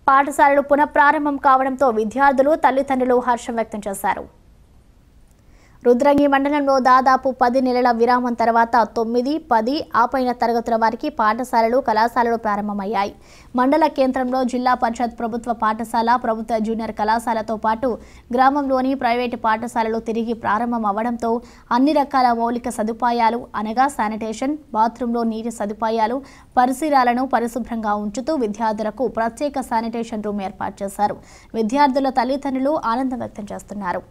పాఠశాలలు పునఃప్రారంభం కావడంతో విద్యార్థులు తల్లిదండ్రులు హర్షం వ్యక్తం చేశారు రుద్రంగి మండలంలో దాదాపు పది నెలల విరామం తర్వాత తొమ్మిది పది ఆపైన తరగతుల వారికి పాఠశాలలు కళాశాలలు ప్రారంభమయ్యాయి మండల కేంద్రంలో జిల్లా పరిషత్ ప్రభుత్వ పాఠశాల ప్రభుత్వ జూనియర్ కళాశాలతో పాటు గ్రామంలోని ప్రైవేటు పాఠశాలలు తిరిగి ప్రారంభం అవ్వడంతో అన్ని రకాల మౌలిక సదుపాయాలు అనగా శానిటేషన్ బాత్రూంలో నీటి సదుపాయాలు పరిసరాలను పరిశుభ్రంగా ఉంచుతూ విద్యార్థులకు ప్రత్యేక శానిటేషన్ రూమ్ ఏర్పాటు చేశారు విద్యార్థుల తల్లిదండ్రులు ఆనందం వ్యక్తం చేస్తున్నారు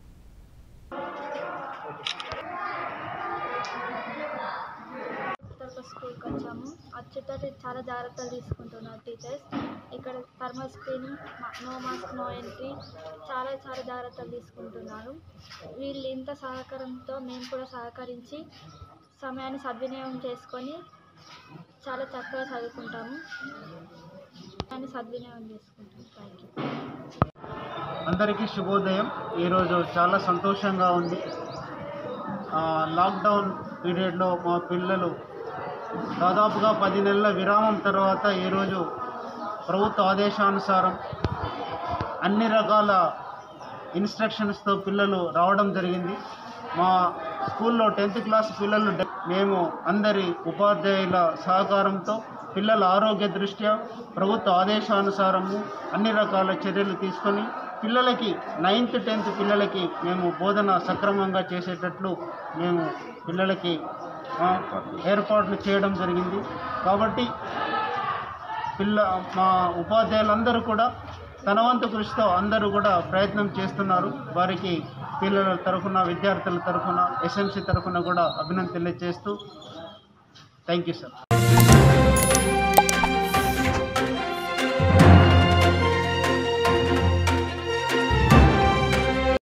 కొత్త స్కూల్కి వచ్చాము వచ్చేటట్టు చాలా జాగ్రత్తలు తీసుకుంటున్నారు టీచర్స్ ఇక్కడ thermal screening no mask no entry చాలా చాలా జాగ్రత్తలు తీసుకుంటున్నారు వీళ్ళు ఇంత సహకారంతో మేము కూడా సహకరించి సమయాన్ని సద్వినియోగం చేసుకొని చాలా చక్కగా చదువుకుంటాము దాన్ని సద్వినియోగం చేసుకుంటాము థ్యాంక్ యూ అందరికీ శుభోదయం ఈరోజు చాలా సంతోషంగా ఉంది ఆ, లాక్డౌన్ పీరియడ్లో మా పిల్లలు దాదాపుగా పది నెలల విరామం తర్వాత ఈరోజు ప్రభుత్వ ఆదేశానుసారం అన్ని రకాల ఇన్స్ట్రక్షన్స్తో పిల్లలు రావడం జరిగింది మా స్కూల్లో టెన్త్ క్లాస్ పిల్లలు డె- మేము అందరి ఉపాధ్యాయుల సహకారంతో పిల్లల ఆరోగ్య దృష్ట్యా ప్రభుత్వ ఆదేశానుసారము అన్ని రకాల చర్యలు తీసుకొని పిల్లలకి నైన్త్ టెన్త్ పిల్లలకి మేము బోధన సక్రమంగా చేసేటట్లు మేము పిల్లలకి ఆ, ఏర్పాట్లు చేయడం జరిగింది కాబట్టి పిల్ల మా ఉపాధ్యాయులందరూ కూడా తన వంతు కృషితో అందరూ కూడా ప్రయత్నం చేస్తున్నారు వారికి పిల్లల తరఫున విద్యార్థుల తరఫున ఎస్ఎంసీ తరఫున కూడా అభినందనలు తెలియజేస్తూ థ్యాంక్ యూ సార్